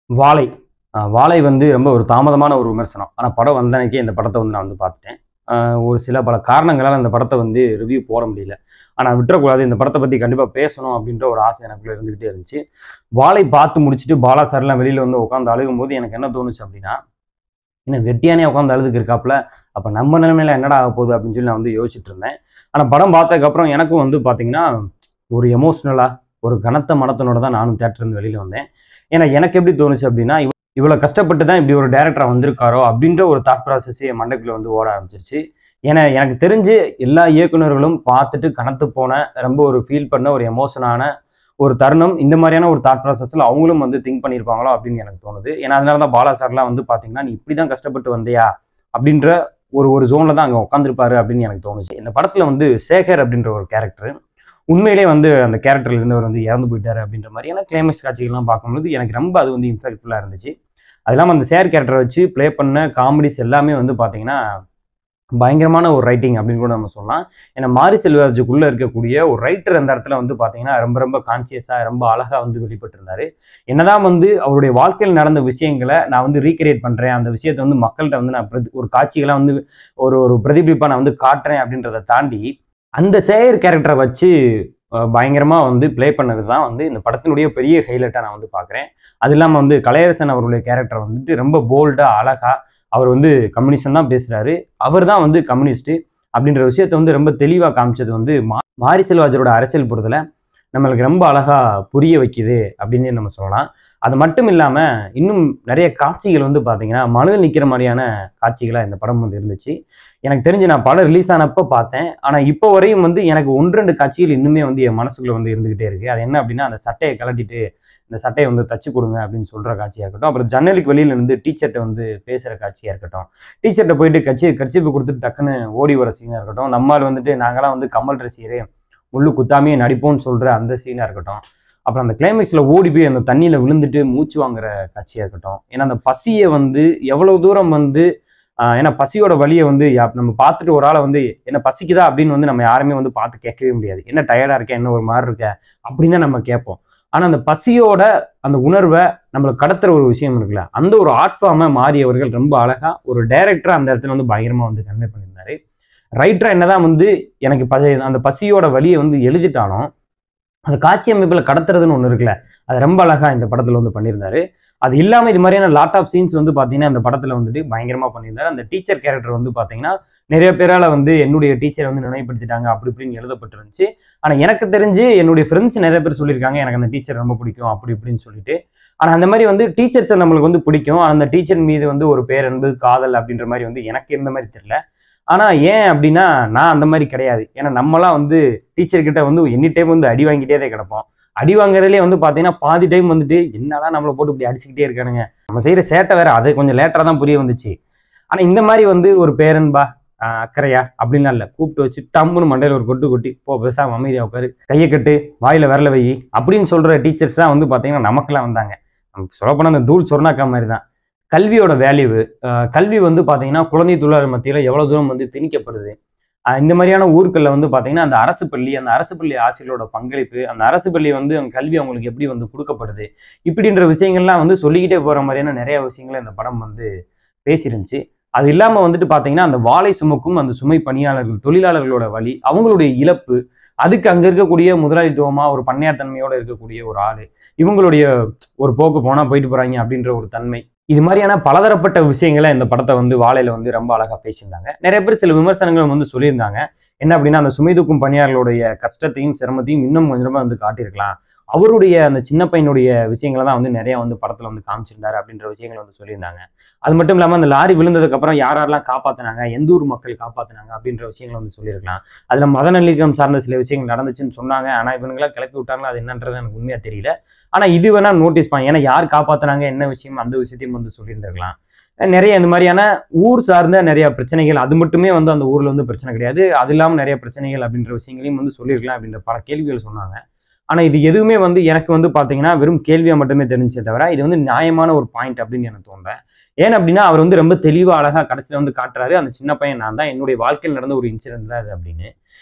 வாழை அஹ் வாழை வந்து ரொம்ப ஒரு தாமதமான ஒரு விமர்சனம் ஆனால் படம் வந்த அன்னைக்கே இந்த படத்தை வந்து நான் வந்து பார்த்துட்டேன் அஹ் ஒரு சில பல காரணங்களால் இந்த படத்தை வந்து ரிவ்யூ போட முடியல ஆனால் விட்டுறக்கூடாது இந்த படத்தை பற்றி கண்டிப்பாக பேசணும் அப்படின்ற ஒரு ஆசை எனக்குள்ள இருந்துகிட்டே இருந்துச்சு வாழை பார்த்து முடிச்சுட்டு பாலா சார்லாம் வெளியில் வந்து உட்காந்து அழுகும் போது எனக்கு என்ன தோணுச்சு அப்படின்னா என்ன வெட்டியானே உட்காந்து அழுதுக்கு இருக்காப்புல அப்போ நம்ம நிலைமையில என்னடா ஆக போகுது அப்படின்னு சொல்லி நான் வந்து யோசிச்சுட்டு இருந்தேன் ஆனால் படம் பார்த்ததுக்கப்புறம் எனக்கும் வந்து பார்த்தீங்கன்னா ஒரு எமோஷ்னலாக ஒரு கனத்த மனத்தனோட தான் நானும் தேட்டர்லேருந்து வெளியில் வந்தேன் ஏன்னா எனக்கு எப்படி தோணுச்சு அப்படின்னா இவ- இவ்வளோ கஷ்டப்பட்டு தான் இப்படி ஒரு டேரக்டராக வந்திருக்காரோ அப்படின்ற ஒரு தாட் ப்ராசஸே என் மண்டைக்குள்ள வந்து ஓட ஆரம்பிச்சிருச்சு ஏன்னா எனக்கு தெரிஞ்சு எல்லா இயக்குனர்களும் பார்த்துட்டு கனத்து போன ரொம்ப ஒரு ஃபீல் பண்ண ஒரு எமோஷனான ஒரு தருணம் இந்த மாதிரியான ஒரு தாட் ப்ராசஸில் அவங்களும் வந்து திங்க் பண்ணியிருப்பாங்களோ அப்படின்னு எனக்கு தோணுது ஏன்னா அதனால தான் பாலா சார்லாம் வந்து பார்த்தீங்கன்னா நீ இப்படி தான் கஷ்டப்பட்டு வந்தியா அப்படின்ற ஒரு ஒரு ஜோனில் தான் அங்கே உட்காந்துருப்பாரு அப்படின்னு எனக்கு தோணுச்சு இந்த படத்தில் வந்து சேகர் அப்படின்ற ஒரு கேரக்டர் உண்மையிலே வந்து அந்த கேரக்டர்ல இருந்தவர் வந்து இறந்து போயிட்டாரு அப்படின்ற மாதிரியான கிளைமேக்ஸ் காட்சிகள்லாம் பார்க்கும்போது எனக்கு ரொம்ப அது வந்து இம்பாக்ட்ஃபுல்லாக இருந்துச்சு அது இல்லாமல் அந்த சேர் கேரக்டரை வச்சு ப்ளே பண்ண காமெடிஸ் எல்லாமே வந்து பார்த்தீங்கன்னா பயங்கரமான ஒரு ரைட்டிங் அப்படின்னு கூட நம்ம சொல்லலாம் ஏன்னா மாரி செல்வராஜுக்குள்ளே இருக்கக்கூடிய ஒரு ரைட்டர் அந்த இடத்துல வந்து பார்த்தீங்கன்னா ரொம்ப ரொம்ப கான்சியஸாக ரொம்ப அழகாக வந்து வெளிப்பட்டிருந்தாரு என்னதான் வந்து அவருடைய வாழ்க்கையில் நடந்த விஷயங்களை நான் வந்து ரீக்ரியேட் பண்ணுறேன் அந்த விஷயத்தை வந்து மக்கள்கிட்ட வந்து நான் பிரதி ஒரு காட்சிகளை வந்து ஒரு ஒரு பிரதிபலிப்பாக நான் வந்து காட்டுறேன் அப்படின்றத தாண்டி அந்த சேயர் கேரக்டரை வச்சு அஹ், பயங்கரமா வந்து ப்ளே பண்ணது தான் வந்து இந்த படத்தினுடைய பெரிய ஹைலைட்டாக நான் வந்து பார்க்குறேன் அது இல்லாமல் வந்து கலையரசன் அவருடைய கேரக்டர் வந்துட்டு ரொம்ப போல்டாக அழகா அவர் வந்து கம்யூனிஸ்ட் தான் பேசுறாரு அவர் தான் வந்து கம்யூனிஸ்ட் அப்படின்ற விஷயத்தை வந்து ரொம்ப தெளிவாக காமிச்சது வந்து மா மாரி செல்வாஜரோட அரசியல் புரிதலை நம்மளுக்கு ரொம்ப அழகா புரிய வைக்குது அப்படின்னு நம்ம சொல்லலாம் அது மட்டும் இல்லாமல் இன்னும் நிறைய காட்சிகள் வந்து பார்த்தீங்கன்னா மனதில் நிற்கிற மாதிரியான காட்சிகளாக இந்த படம் வந்து இருந்துச்சு எனக்கு தெரிஞ்சு நான் படம் ரிலீஸ் ஆனப்போ பார்த்தேன் ஆனால் இப்போ வரையும் வந்து எனக்கு ஒன்று ரெண்டு காட்சிகள் இன்னுமே வந்து என் மனசுக்குள்ள வந்து இருந்துகிட்டே இருக்கு அது என்ன அப்படின்னா அந்த சட்டையை கலட்டிட்டு இந்த சட்டையை வந்து தச்சு கொடுங்க அப்படின்னு சொல்ற காட்சியாக இருக்கட்டும் அப்புறம் ஜன்னலுக்கு வெளியில இருந்து டீச்சர்ட்ட வந்து பேசுகிற காட்சியாக இருக்கட்டும் டீச்சர்ட்ட போயிட்டு கட்சி கட்சிப்பு கொடுத்துட்டு டக்குன்னு ஓடி வர சீனாக இருக்கட்டும் நம்மால் வந்துட்டு நாங்களாம் வந்து கமல் ரசிகரே முள்ளு குத்தாமையே நடிப்போம்னு சொல்ற அந்த சீனாக இருக்கட்டும் அப்புறம் அந்த கிளைமேக்ஸில் ஓடி போய் அந்த தண்ணியில் விழுந்துட்டு மூச்சு வாங்குற காட்சியாக இருக்கட்டும் ஏன்னா அந்த பசியை வந்து எவ்வளவு தூரம் வந்து ஆஹ் ஏன்னா பசியோட வலியை வந்து யா- நம்ம பார்த்துட்டு ஒரு ஆளை வந்து என்ன பசிக்குதா அப்படின்னு வந்து நம்ம யாருமே வந்து பார்த்து கேட்கவே முடியாது என்ன டயர்டா இருக்கேன் என்ன ஒரு மாதிரி இருக்க அப்படின்னு தான் நம்ம கேட்போம் ஆனா அந்த பசியோட அந்த உணர்வை நம்மளுக்கு கடத்துற ஒரு விஷயம் இருக்குல்ல அந்த ஒரு ஆர்ட் ஃபார்மை மாறியவர்கள் ரொம்ப அழகா ஒரு டைரக்டரா அந்த இடத்துல வந்து பயங்கரமா வந்து கன்வே பண்ணியிருந்தாரு ரைட்டரா என்னதான் வந்து எனக்கு பசி அந்த பசியோட வலியை வந்து எழுதிட்டாலும் அந்த காட்சி அமைப்பில் கடத்துறதுன்னு ஒன்று இருக்குல்ல அது ரொம்ப அழகா இந்த படத்துல வந்து பண்ணியிருந்தாரு அது இல்லாம இது மாதிரியான லாட் ஆஃப் சீன்ஸ் வந்து பாத்தீங்கன்னா அந்த படத்துல வந்துட்டு பயங்கரமா பண்ணியிருந்தாரு அந்த டீச்சர் கேரக்டர் வந்து பாத்தீங்கன்னா நிறைய பேரால வந்து என்னுடைய டீச்சரை வந்து நினைவுபடுத்திட்டாங்க அப்படி இப்படின்னு எழுதப்பட்டிருந்துச்சு ஆனா எனக்கு தெரிஞ்சு என்னுடைய ஃப்ரெண்ட்ஸ் நிறைய பேர் சொல்லியிருக்காங்க எனக்கு அந்த டீச்சர் ரொம்ப பிடிக்கும் அப்படி இப்படின்னு சொல்லிட்டு ஆனா அந்த மாதிரி வந்து டீச்சர்ஸை நம்மளுக்கு வந்து பிடிக்கும் ஆனா அந்த டீச்சர் மீது வந்து ஒரு பேரன்பு காதல் அப்படின்ற மாதிரி வந்து எனக்கு இருந்த மாதிரி தெரியல ஆனா ஏன் அப்படின்னா நான் அந்த மாதிரி கிடையாது ஏன்னா நம்மலாம் வந்து டீச்சர் கிட்ட வந்து எனி டைம் வந்து அடி வாங்கிட்டே தான் கிடப்போம் அடி வாங்குறதுலேயே வந்து பார்த்தீங்கன்னா பாதி டைம் வந்துட்டு என்னதான் நம்மளை போட்டு இப்படி அடிச்சுக்கிட்டே இருக்கானுங்க நம்ம செய்யற சேட்டை வேற அது கொஞ்சம் லேட்டரா தான் புரிய வந்துச்சு ஆனா இந்த மாதிரி வந்து ஒரு பேரன்பா ஆஹ் அக்கறையா அப்படின்லாம் இல்லை கூப்பிட்டு வச்சு டம்முன்னு மண்டையில ஒரு கொட்டு கொட்டி போ பேசாம அமைதியா உட்காரு கையை கட்டு வாயில விரல வை அப்படின்னு சொல்ற டீச்சர்ஸ் தான் வந்து பாத்தீங்கன்னா நமக்கெல்லாம் வந்தாங்க நமக்கு சொல்லப்போனால் அந்த தூள் சொர்ணாக்கா மாதிரி தான் கல்வியோட வேல்யூ கல்வி வந்து பாத்தீங்கன்னா குழந்தை தொழிலாளர் மத்தியில எவ்வளவு தூரம் வந்து திணிக்கப்படுது ஆஹ் இந்த மாதிரியான ஊர்களில் வந்து பாத்தீங்கன்னா அந்த அரசு பள்ளி அந்த அரசு பள்ளி ஆசிரியரோட பங்களிப்பு அந்த அரசு பள்ளி வந்து அந்த கல்வி அவங்களுக்கு எப்படி வந்து கொடுக்கப்படுது இப்படின்ற விஷயங்கள்லாம் வந்து சொல்லிக்கிட்டே போற மாதிரியான நிறைய விஷயங்களை இந்த படம் வந்து பேசியிருந்துச்சு அது இல்லாம வந்துட்டு பாத்தீங்கன்னா அந்த வாழை சுமக்கும் அந்த சுமை பணியாளர்கள் தொழிலாளர்களோட வழி அவங்களுடைய இழப்பு அதுக்கு அங்க இருக்கக்கூடிய முதலாளித்துவமா ஒரு பண்ணையார் தன்மையோட இருக்கக்கூடிய ஒரு ஆளு இவங்களுடைய ஒரு போக்கு போனா போயிட்டு போறாங்க அப்படின்ற ஒரு தன்மை இது மாதிரியான பலதரப்பட்ட விஷயங்களை இந்த படத்தை வந்து வாழையில வந்து ரொம்ப அழகா பேசியிருந்தாங்க நிறைய பேர் சில விமர்சனங்கள் வந்து சொல்லியிருந்தாங்க என்ன அப்படின்னா அந்த சுமை தூக்கும் பணியாளர்களுடைய கஷ்டத்தையும் சிரமத்தையும் இன்னும் கொஞ்சமா வந்து காட்டியிருக்கலாம் அவருடைய அந்த சின்ன பையனுடைய விஷயங்களை தான் வந்து நிறைய வந்து படத்துல வந்து காமிச்சிருந்தாரு அப்படின்ற விஷயங்களை வந்து சொல்லியிருந்தாங்க அது மட்டும் இல்லாமல் அந்த லாரி விழுந்ததுக்கு அப்புறம் யார் யாரெல்லாம் காப்பாத்தினாங்க எந்த ஊர் மக்கள் காப்பாத்தினாங்க அப்படின்ற விஷயங்களை வந்து சொல்லியிருக்கலாம் அதுல மத நல்லிணக்கம் சார்ந்த சில விஷயங்கள் நடந்துச்சுன்னு சொன்னாங்க ஆனா இவனுங்களாம் கிளப்பி விட்டாங்களா அது என்னன்றது எனக்கு உண்மையா தெரியல ஆனா இது வேணா நோட்டீஸ் பண்ண ஏன்னா யார் காப்பாத்துனாங்க என்ன விஷயம் அந்த விஷயத்தையும் வந்து சொல்லியிருந்திருக்கலாம் நிறைய இந்த மாதிரியான ஊர் சார்ந்த நிறைய பிரச்சனைகள் அது மட்டுமே வந்து அந்த ஊர்ல வந்து பிரச்சனை கிடையாது அது இல்லாம நிறைய பிரச்சனைகள் அப்படின்ற விஷயங்களையும் வந்து சொல்லியிருக்கலாம் அப்படின்ற பல கேள்விகள் சொன்னாங்க ஆனா இது எதுவுமே வந்து எனக்கு வந்து பாத்தீங்கன்னா வெறும் கேள்வியா மட்டுமே தெரிஞ்சே தவிர இது வந்து நியாயமான ஒரு பாயிண்ட் அப்படின்னு எனக்கு தோன்றேன் ஏன் அப்படின்னா அவர் வந்து ரொம்ப தெளிவா அழகா கடைசியில வந்து காட்டுறாரு அந்த சின்ன பையன் நான் தான் என்னுடைய வாழ்க்கையில் நடந்த ஒரு இன்சிடென்ட் தான் அது அப்படின்னு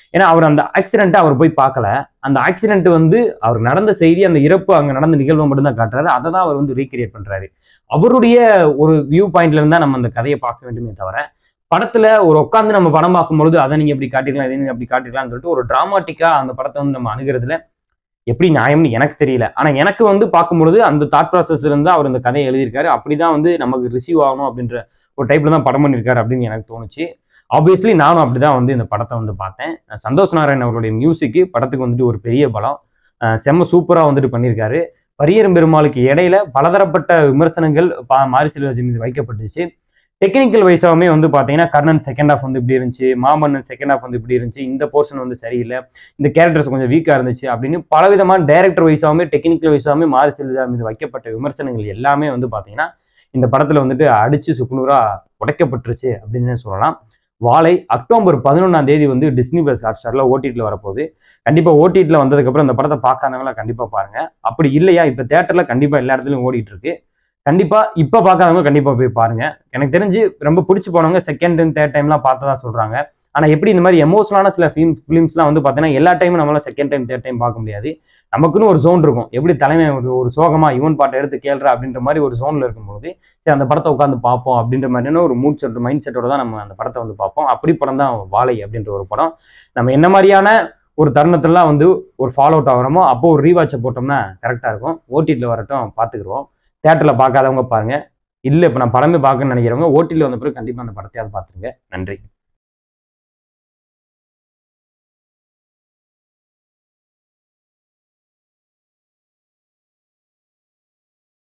ஏன்னா அவர் அந்த ஆக்சிடென்ட்டை அவர் போய் பார்க்கல அந்த ஆக்சிடென்ட் வந்து அவர் நடந்த செய்தி அந்த இறப்பு அங்கே நடந்த நிகழ்வை மட்டும்தான் காட்டுறாரு அதை தான் அவர் வந்து ரீக்ரியேட் பண்றாரு அவருடைய ஒரு வியூ பாயிண்ட்ல இருந்தா நம்ம அந்த கதையை பார்க்க வேண்டுமே தவிர படத்துல ஒரு உட்காந்து நம்ம படம் பார்க்கும்பொழுது அதை நீங்க இப்படி காட்டிக்கலாம் இதை நீங்க அப்படி காட்டிக்கலாம்னு சொல்லிட்டு ஒரு டிராமாட்டிக்கா அந்த படத்தை வந்து நம்ம அணுகிறதுல எப்படி நியாயம்னு எனக்கு தெரியல ஆனா எனக்கு வந்து பார்க்கும்பொழுது அந்த தாட் ப்ராசஸ் இருந்தா அவர் இந்த கதையை எழுதியிருக்காரு அப்படிதான் வந்து நமக்கு ரிசீவ் ஆகணும் அப்படின்ற ஒரு டைப்ல தான் படம் பண்ணியிருக்காரு அப்படின்னு எனக்கு தோணுச்சு ஆப்வியஸ்லி நானும் அப்படிதான் வந்து இந்த படத்தை வந்து பார்த்தேன் சந்தோஷ் நாராயண் அவருடைய மியூசிக்கு படத்துக்கு வந்துட்டு ஒரு பெரிய பலம் அஹ் செம்ம சூப்பரா வந்துட்டு பண்ணியிருக்காரு பரியரும் பெருமாளுக்கு இடையில பலதரப்பட்ட விமர்சனங்கள் பா மாரி செல்வராஜ் மீது வைக்கப்பட்டுச்சு டெக்னிக்கல் வைஸாவுமே வந்து பார்த்தீங்கன்னா கர்ணன் செகண்ட் ஹாஃப் வந்து இப்படி இருந்துச்சு மாமன்னன் செகண்ட் ஹாஃப் வந்து இப்படி இருந்துச்சு இந்த போர்ஷன் வந்து சரியில்லை இந்த கேரக்டர்ஸ் கொஞ்சம் வீக்காக இருந்துச்சு அப்படின்னு பலவிதமான டைரக்டர் வைஸாவுமே டெக்னிக்கல் வைஸாவுமே மாரி செல்வராஜ் மீது வைக்கப்பட்ட விமர்சனங்கள் எல்லாமே வந்து பார்த்தீங்கன்னா இந்த படத்தில் வந்துட்டு அடிச்சு சுக்குநூறா உடைக்கப்பட்டுருச்சு அப்படின்னு சொல்லலாம் வாழை அக்டோபர் பதினொன்றாம் தேதி வந்து டிஸ்னி பிளஸ் ஹாட் ஸ்டாரில் ஓடிடியில் வரப்போகுது கண்டிப்பாக ஓடிடியில் வந்ததுக்கப்புறம் இந்த படத்தை பார்க்காதவங்களாம் கண்டிப்பாக பாருங்க அப்படி இல்லையா இப்போ தேட்டரில் கண்டிப்பாக எல்லா இடத்துலையும் ஓடிட்டு இருக்கு கண்டிப்பாக இப்போ பார்க்காதவங்க கண்டிப்பாக போய் பாருங்க எனக்கு தெரிஞ்சு ரொம்ப பிடிச்சி போனவங்க செகண்ட் அண்ட் தேர்ட் டைம்லாம் பார்த்ததா சொல்கிறாங்க ஆனால் எப்படி இந்த மாதிரி எமோஷனலான சில ஃபிலிம் ஃபிலிம்ஸ்லாம் வந்து பார்த்தீங்கன்னா எல்லா டைமும் நம்மளால செகண்ட் டைம் தேர்ட் டைம் பார்க்க முடியாது நமக்குன்னு ஒரு ஜோன் இருக்கும் எப்படி தலைமை ஒரு ஒரு சோகமா யுவன் பாட்டை எடுத்து கேள்றா அப்படின்ற மாதிரி ஒரு ஜோன்ல இருக்கும்போது சரி அந்த படத்தை உட்காந்து பார்ப்போம் அப்படின்ற மாதிரியான ஒரு மூட் செட் மைண்ட் செட்டோட தான் நம்ம அந்த படத்தை வந்து பார்ப்போம் அப்படி படம் தான் வாழை அப்படின்ற ஒரு படம் நம்ம என்ன மாதிரியான ஒரு தருணத்துலலாம் வந்து ஒரு ஃபாலோ அவுட் ஆகிறோமோ அப்போ ஒரு ரீவாட்சை போட்டோம்னா கரெக்டாக இருக்கும் ஓடிடியில் வரட்டும் பார்த்துக்குருவோம் தேட்டரில் பார்க்காதவங்க பாருங்க இல்லை இப்போ நான் படமே பார்க்கணும்னு நினைக்கிறவங்க ஓடிடியில் வந்த பிறகு கண்டிப்பாக அந்த படத்தையாவது பார்த்துருங்க நன்றி